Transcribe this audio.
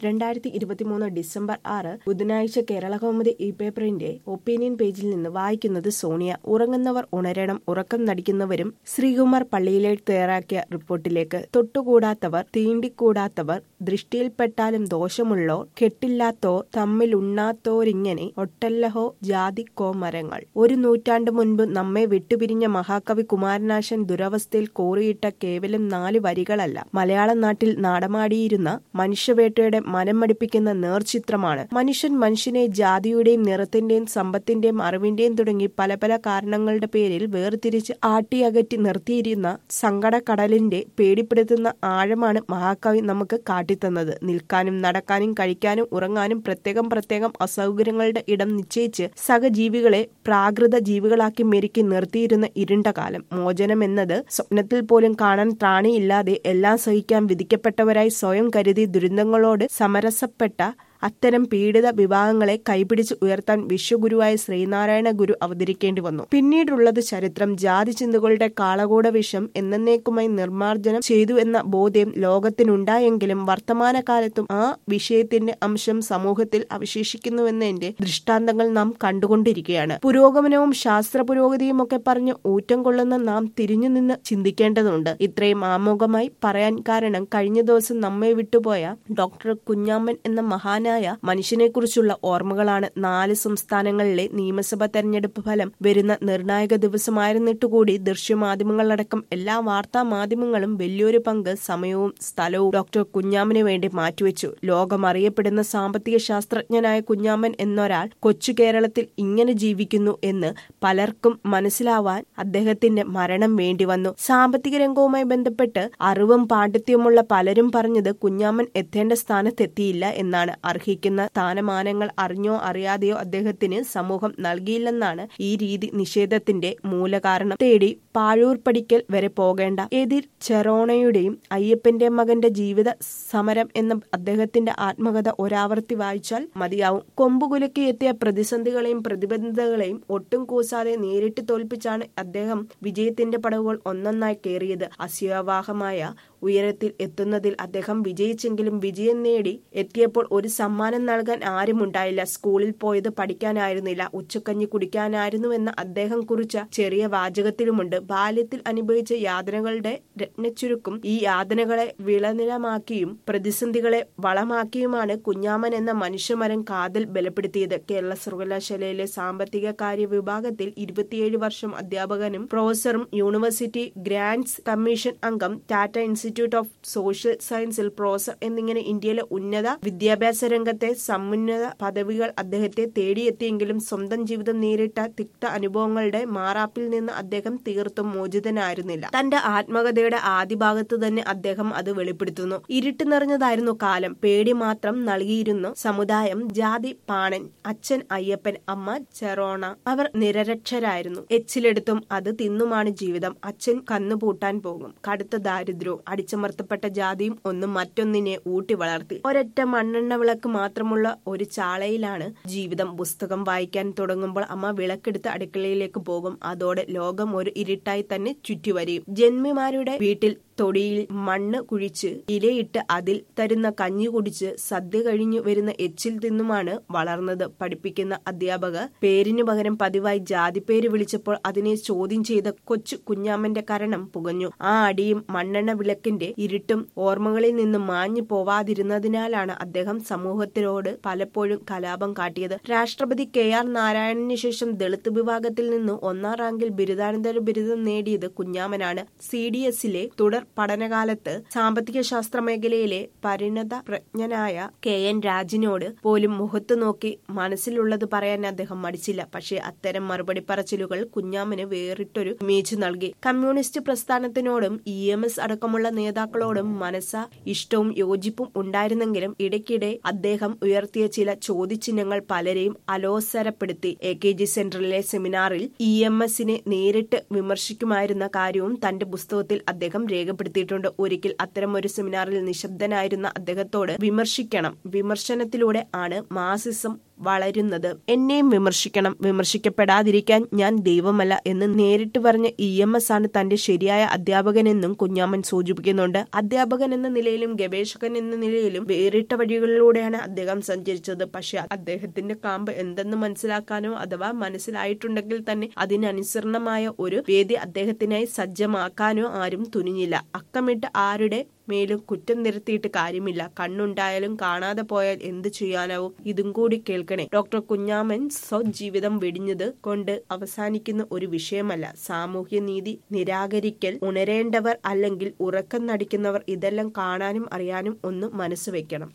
രണ്ടായിരത്തി ഇരുപത്തിമൂന്ന് ഡിസംബർ ആറ് ബുധനാഴ്ച കേരള കൗമുദി ഇ പേപ്പറിന്റെ ഒപ്പീനിയൻ പേജിൽ നിന്ന് വായിക്കുന്നത് സോണിയ ഉറങ്ങുന്നവർ ഉണരണം ഉറക്കം നടിക്കുന്നവരും ശ്രീകുമാർ പള്ളിയിലെ തയ്യാറാക്കിയ റിപ്പോർട്ടിലേക്ക് തൊട്ടുകൂടാത്തവർ തീണ്ടിക്കൂടാത്തവർ ദൃഷ്ടിയിൽപ്പെട്ടാലും ദോഷമുള്ളോർ കെട്ടില്ലാത്തോർ തമ്മിലുണ്ണാത്തോരിങ്ങനെ ഒട്ടല്ലഹോ ജാതിക്കോ മരങ്ങൾ ഒരു നൂറ്റാണ്ട് മുൻപ് നമ്മെ വിട്ടുപിരിഞ്ഞ മഹാകവി കുമാരനാശൻ ദുരവസ്ഥയിൽ കോറിയിട്ട കേവലം നാല് വരികളല്ല മലയാള നാട്ടിൽ നാടമാടിയിരുന്ന മനുഷ്യവേട്ടയുടെ മനം മടിപ്പിക്കുന്ന നേർചിത്രമാണ് മനുഷ്യൻ മനുഷ്യനെ ജാതിയുടെയും നിറത്തിന്റെയും സമ്പത്തിന്റെയും അറിവിന്റെയും തുടങ്ങി പല പല കാരണങ്ങളുടെ പേരിൽ വേർതിരിച്ച് ആട്ടിയകറ്റി നിർത്തിയിരുന്ന സങ്കടക്കടലിന്റെ പേടിപ്പെടുത്തുന്ന ആഴമാണ് മഹാകവി നമുക്ക് കാട്ടിത്തന്നത് നിൽക്കാനും നടക്കാനും കഴിക്കാനും ഉറങ്ങാനും പ്രത്യേകം പ്രത്യേകം അസൗകര്യങ്ങളുടെ ഇടം നിശ്ചയിച്ച് സഹജീവികളെ പ്രാകൃത ജീവികളാക്കി മെരുക്കി നിർത്തിയിരുന്ന ഇരുണ്ട കാലം മോചനം എന്നത് സ്വപ്നത്തിൽ പോലും കാണാൻ ത്രാണിയില്ലാതെ എല്ലാം സഹിക്കാൻ വിധിക്കപ്പെട്ടവരായി സ്വയം കരുതി ദുരന്തങ്ങളോട് സമരസപ്പെട്ട അത്തരം പീഡിത വിഭാഗങ്ങളെ കൈപിടിച്ച് ഉയർത്താൻ വിശ്വഗുരുവായ ശ്രീനാരായണ ഗുരു അവതരിക്കേണ്ടി വന്നു പിന്നീടുള്ളത് ചരിത്രം ജാതി ചിന്തകളുടെ കാളകൂട വിഷം എന്നേക്കുമായി നിർമ്മാർജ്ജനം ചെയ്തു എന്ന ബോധ്യം ലോകത്തിനുണ്ടായെങ്കിലും വർത്തമാനകാലത്തും ആ വിഷയത്തിന്റെ അംശം സമൂഹത്തിൽ അവശേഷിക്കുന്നുവെന്നതിന്റെ ദൃഷ്ടാന്തങ്ങൾ നാം കണ്ടുകൊണ്ടിരിക്കുകയാണ് പുരോഗമനവും ശാസ്ത്ര പുരോഗതിയും ഒക്കെ പറഞ്ഞ് ഊറ്റം കൊള്ളുന്ന നാം തിരിഞ്ഞു നിന്ന് ചിന്തിക്കേണ്ടതുണ്ട് ഇത്രയും ആമുഖമായി പറയാൻ കാരണം കഴിഞ്ഞ ദിവസം നമ്മെ വിട്ടുപോയ ഡോക്ടർ കുഞ്ഞാമ്മൻ എന്ന മഹാനായ മനുഷ്യനെക്കുറിച്ചുള്ള ഓർമ്മകളാണ് നാല് സംസ്ഥാനങ്ങളിലെ നിയമസഭാ തെരഞ്ഞെടുപ്പ് ഫലം വരുന്ന നിർണായക ദിവസമായിരുന്നിട്ടുകൂടി ദൃശ്യമാധ്യമങ്ങളടക്കം എല്ലാ വാർത്താ മാധ്യമങ്ങളും വലിയൊരു പങ്ക് സമയവും സ്ഥലവും ഡോക്ടർ കുഞ്ഞാമ്മന് വേണ്ടി മാറ്റിവെച്ചു ലോകം അറിയപ്പെടുന്ന സാമ്പത്തിക ശാസ്ത്രജ്ഞനായ കുഞ്ഞാമ്മൻ എന്നൊരാൾ കൊച്ചു കേരളത്തിൽ ഇങ്ങനെ ജീവിക്കുന്നു എന്ന് പലർക്കും മനസ്സിലാവാൻ അദ്ദേഹത്തിന്റെ മരണം വേണ്ടി വന്നു സാമ്പത്തിക രംഗവുമായി ബന്ധപ്പെട്ട് അറിവും പാണ്ഡിത്യമുള്ള പലരും പറഞ്ഞത് കുഞ്ഞാമ്മൻ എത്തേണ്ട സ്ഥാനത്തെത്തിയില്ല എന്നാണ് അർഹിക്കുന്ന സ്ഥാനമാനങ്ങൾ അറിഞ്ഞോ അറിയാതെയോ അദ്ദേഹത്തിന് സമൂഹം നൽകിയില്ലെന്നാണ് ഈ രീതി നിഷേധത്തിന്റെ മൂലകാരണം തേടി പാഴൂർ പഠിക്കൽ വരെ പോകേണ്ട എതിർ ചെറോണയുടെയും അയ്യപ്പന്റെ മകന്റെ ജീവിത സമരം എന്ന അദ്ദേഹത്തിന്റെ ആത്മകഥ ഒരാവർത്തി വായിച്ചാൽ മതിയാവും കൊമ്പുകുലക്കി എത്തിയ പ്രതിസന്ധികളെയും പ്രതിബന്ധതകളെയും ഒട്ടും കൂസാതെ നേരിട്ട് തോൽപ്പിച്ചാണ് അദ്ദേഹം വിജയത്തിന്റെ പടവുകൾ ഒന്നൊന്നായി കയറിയത് അസ്യവാഹമായ ഉയരത്തിൽ എത്തുന്നതിൽ അദ്ദേഹം വിജയിച്ചെങ്കിലും വിജയം നേടി എത്തിയപ്പോൾ ഒരു സമ്മാനം നൽകാൻ ആരുമുണ്ടായില്ല സ്കൂളിൽ പോയത് പഠിക്കാനായിരുന്നില്ല ഉച്ചക്കഞ്ഞി കുടിക്കാനായിരുന്നുവെന്ന് അദ്ദേഹം കുറിച്ച ചെറിയ വാചകത്തിലുമുണ്ട് ബാല്യത്തിൽ അനുഭവിച്ച യാതനകളുടെ രത്നച്ചുരുക്കും ഈ യാതനകളെ വിളനിലമാക്കിയും പ്രതിസന്ധികളെ വളമാക്കിയുമാണ് കുഞ്ഞാമൻ എന്ന മനുഷ്യമരം കാതൽ ബലപ്പെടുത്തിയത് കേരള സർവകലാശാലയിലെ സാമ്പത്തിക കാര്യ വിഭാഗത്തിൽ ഇരുപത്തിയേഴ് വർഷം അധ്യാപകനും പ്രൊഫസറും യൂണിവേഴ്സിറ്റി ഗ്രാന്റ്സ് കമ്മീഷൻ അംഗം ടാറ്റ ഇൻസ്റ്റിറ്റ്യൂട്ട് ഓഫ് സോഷ്യൽ സയൻസിൽ പ്രൊഫസർ എന്നിങ്ങനെ ഇന്ത്യയിലെ ഉന്നത വിദ്യാഭ്യാസ രംഗത്തെ സമുന്നത പദവികൾ അദ്ദേഹത്തെ തേടിയെത്തിയെങ്കിലും സ്വന്തം ജീവിതം നേരിട്ട തിക്ത അനുഭവങ്ങളുടെ മാറാപ്പിൽ നിന്ന് അദ്ദേഹം തീർത്തും മോചിതനായിരുന്നില്ല തന്റെ ആത്മകഥയുടെ ആദ്യ ഭാഗത്ത് തന്നെ അദ്ദേഹം അത് വെളിപ്പെടുത്തുന്നു ഇരുട്ട് നിറഞ്ഞതായിരുന്നു കാലം പേടി മാത്രം നൽകിയിരുന്നു സമുദായം ജാതി പാണൻ അച്ഛൻ അയ്യപ്പൻ അമ്മ ചെറോണ അവർ നിരരക്ഷരായിരുന്നു എച്ചിലെടുത്തും അത് തിന്നുമാണ് ജീവിതം അച്ഛൻ കന്നുപൂട്ടാൻ പോകും കടുത്ത ദാരിദ്ര്യവും അടിച്ചമർത്തപ്പെട്ട ജാതിയും ഒന്നും മറ്റൊന്നിനെ ഊട്ടി വളർത്തി ഒരൊറ്റ മണ്ണെണ്ണ വിളക്ക് മാത്രമുള്ള ഒരു ചാളയിലാണ് ജീവിതം പുസ്തകം വായിക്കാൻ തുടങ്ങുമ്പോൾ അമ്മ വിളക്കെടുത്ത് അടുക്കളയിലേക്ക് പോകും അതോടെ ലോകം ഒരു ഇരുട്ടായി തന്നെ ചുറ്റിവരിയും ജന്മിമാരുടെ വീട്ടിൽ തൊടിയിൽ മണ്ണ് കുഴിച്ച് ഇലയിട്ട് അതിൽ തരുന്ന കഞ്ഞി കുടിച്ച് സദ്യ കഴിഞ്ഞു വരുന്ന എച്ചിൽ തിന്നുമാണ് വളർന്നത് പഠിപ്പിക്കുന്ന അധ്യാപകർ പേരിനു പകരം പതിവായി ജാതിപ്പേര് വിളിച്ചപ്പോൾ അതിനെ ചോദ്യം ചെയ്ത കൊച്ചു കുഞ്ഞാമ്മന്റെ കരണം പുകഞ്ഞു ആ അടിയും മണ്ണെണ്ണ വിളക്കിന്റെ ഇരുട്ടും ഓർമ്മകളിൽ നിന്ന് മാഞ്ഞു പോവാതിരുന്നതിനാലാണ് അദ്ദേഹം സമൂഹത്തിനോട് പലപ്പോഴും കലാപം കാട്ടിയത് രാഷ്ട്രപതി കെ ആർ നാരായണന് ശേഷം ദളിത് വിഭാഗത്തിൽ നിന്ന് ഒന്നാം റാങ്കിൽ ബിരുദാനന്തര ബിരുദം നേടിയത് കുഞ്ഞാമനാണ് സി ഡി എസിലെ തുടർ പഠനകാലത്ത് സാമ്പത്തിക ശാസ്ത്ര മേഖലയിലെ പരിണത പ്രജ്ഞനായ കെ എൻ രാജിനോട് പോലും മുഖത്ത് നോക്കി മനസ്സിലുള്ളത് പറയാൻ അദ്ദേഹം മടിച്ചില്ല പക്ഷേ അത്തരം മറുപടി പറച്ചിലുകൾ കുഞ്ഞാമന് വേറിട്ടൊരു ഇമേജ് നൽകി കമ്മ്യൂണിസ്റ്റ് പ്രസ്ഥാനത്തിനോടും ഇ എം എസ് അടക്കമുള്ള നേതാക്കളോടും മനസ്സ ഇഷ്ടവും യോജിപ്പും ഉണ്ടായിരുന്നെങ്കിലും ഇടയ്ക്കിടെ അദ്ദേഹം ഉയർത്തിയ ചില ചോദ്യചിഹ്നങ്ങൾ പലരെയും അലോസരപ്പെടുത്തി എ കെ ജി സെന്ററിലെ സെമിനാറിൽ ഇ എം എസിനെ നേരിട്ട് വിമർശിക്കുമായിരുന്ന കാര്യവും തന്റെ പുസ്തകത്തിൽ അദ്ദേഹം രേഖപ്പെടുത്തിയിട്ടുണ്ട് ഒരിക്കൽ അത്തരം ഒരു സെമിനാറിൽ നിശബ്ദനായിരുന്ന അദ്ദേഹത്തോട് വിമർശിക്കണം വിമർശനത്തിലൂടെ ആണ് മാസിസം വളരുന്നത് എന്നെയും വിമർശിക്കണം വിമർശിക്കപ്പെടാതിരിക്കാൻ ഞാൻ ദൈവമല്ല എന്ന് നേരിട്ട് പറഞ്ഞ ഇ എം എസ് ആണ് തന്റെ ശരിയായ അധ്യാപകനെന്നും കുഞ്ഞാമൻ സൂചിപ്പിക്കുന്നുണ്ട് അധ്യാപകൻ എന്ന നിലയിലും ഗവേഷകൻ എന്ന നിലയിലും വേറിട്ട വഴികളിലൂടെയാണ് അദ്ദേഹം സഞ്ചരിച്ചത് പക്ഷെ അദ്ദേഹത്തിന്റെ കാമ്പ് എന്തെന്ന് മനസ്സിലാക്കാനോ അഥവാ മനസ്സിലായിട്ടുണ്ടെങ്കിൽ തന്നെ അതിനനുസരണമായ ഒരു വേദി അദ്ദേഹത്തിനായി സജ്ജമാക്കാനോ ആരും തുനിഞ്ഞില്ല അക്കമിട്ട് ആരുടെ മേലും കുറ്റം നിരത്തിയിട്ട് കാര്യമില്ല കണ്ണുണ്ടായാലും കാണാതെ പോയാൽ എന്ത് ചെയ്യാനാവും ഇതും കൂടി കേൾക്കണേ ഡോക്ടർ കുഞ്ഞാമൻ സ്വജീവിതം വെടിഞ്ഞത് കൊണ്ട് അവസാനിക്കുന്ന ഒരു വിഷയമല്ല സാമൂഹ്യ നീതി നിരാകരിക്കൽ ഉണരേണ്ടവർ അല്ലെങ്കിൽ ഉറക്കം നടിക്കുന്നവർ ഇതെല്ലാം കാണാനും അറിയാനും ഒന്ന് മനസ്സ് വെക്കണം